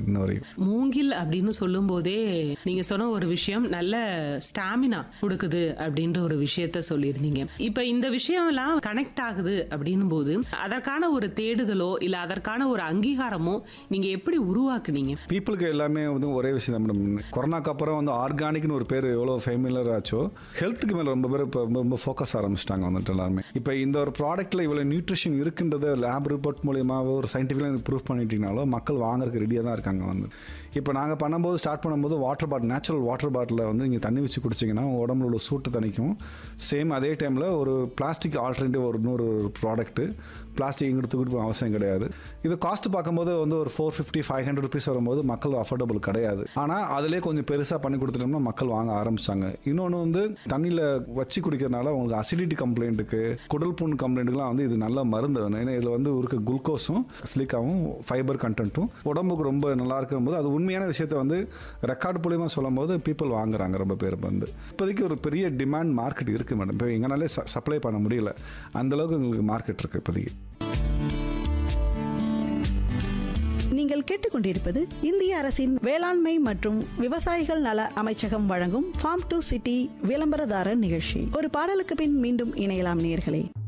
இன்ன வரையும் மூங்கில் அப்படின்னு சொல்லும் போதே நீங்க சொன்ன ஒரு விஷயம் நல்ல ஸ்டாமினா கொடுக்குது அப்படின்ற ஒரு விஷயத்த சொல்லியிருந்தீங்க இப்ப இந்த விஷயம் எல்லாம் கனெக்ட் ஆகுது அப்படின்னும் போது அதற்கான ஒரு தேடுதலோ இல்ல அதற்கான ஒரு அங்கீகாரமோ நீங்க எப்படி உருவாக்குனீங்க பீப்புளுக்கு எல்லாமே வந்து ஒரே விஷயம் தான் மேடம் கொரோனாக்கு அப்புறம் வந்து ஆர்கானிக்னு ஒரு பேர் எவ்வளோ ஃபேமிலியர் ஆச்சோ ஹெல்த்துக்கு மேலே ரொம்ப பேர் இப்போ ரொம்ப ரொம்ப ஃபோக்கஸ் ஆரம்பிச்சிட்டாங்க வந்துட்டு எல்லாருமே இப்போ இந்த ஒரு ப்ராடக்ட்டில் இவ்வளோ நியூட்ரிஷன் இருக்குன்றத லேப் ரிப்போர்ட் மூலியமாக ஒரு சயின்டிஃபிக்காக ப்ரூவ் பண்ணிட்டீங்கனாலோ மக்கள் வாங்குறதுக்கு ரெடியாக தான் இருக்காங்க வந்து இப்போ நாங்கள் பண்ணும்போது ஸ்டார்ட் பண்ணும்போது வாட்டர் பாட்டில் நேச்சுரல் வாட்டர் பாட்டிலில் வந்து நீங்கள் தண்ணி வச்சு குடிச்சிங்கன்னா உங்க உடம்புல உள்ள சூட்டு தணிக்கும் சேம் அதே டைமில் ஒரு பிளாஸ்டிக் ஆல்டர்னேட்டிவ் ஒரு இன்னொரு ப்ராடக்ட்டு பிளாஸ்டிக் இங்கே தூக்கிட்டு அவசியம் கிடையாது இது காஸ்ட் பார்க்கும்போது வந்து ஒரு four fifty five hundred rupees வரும்போது மக்கள் அஃபோர்டபுள் கிடையாது ஆனால் அதிலே கொஞ்சம் பெருசாக பண்ணி கொடுத்துட்டோம்னா மக்கள் வாங்க ஆரம்பிச்சாங்க இன்னொன்று வந்து தண்ணியில் வச்சு குடிக்கிறதுனால உங்களுக்கு அசிடிட்டி கம்ப்ளைண்ட்டுக்கு குடல் புண் கம்ப்ளைண்ட்டுக்குலாம் வந்து இது நல்ல மருந்து வேணும் ஏன்னா இதில் வந்து இருக்க குளுக்கோஸும் சிலிக்காவும் ஃபைபர் கண்டென்ட்டும் உடம்புக்கு ரொம்ப நல்லா இருக்கும்போது அது உண்மையான விஷயத்த வந்து ரெக்கார்டு மூலியமாக சொல்லும் போது பீப்புள் வாங்குறாங்க ரொம்ப பேர் வந்து இப்போதைக்கு ஒரு பெரிய டிமாண்ட் மார்க்கெட் இருக்குது மேடம் இப்போ எங்கனாலே சப்ளை பண்ண முடியல அந்த அளவுக்கு எங்களுக்கு மார்க்கெட் இருக்குது இப்போதைக்கு நீங்கள் கேட்டுக்கொண்டிருப்பது இந்திய அரசின் வேளாண்மை மற்றும் விவசாயிகள் நல அமைச்சகம் வழங்கும் ஃபார்ம் டு சிட்டி விளம்பரதாரர் நிகழ்ச்சி ஒரு பாடலுக்கு பின் மீண்டும் இணையலாம் நேர்களே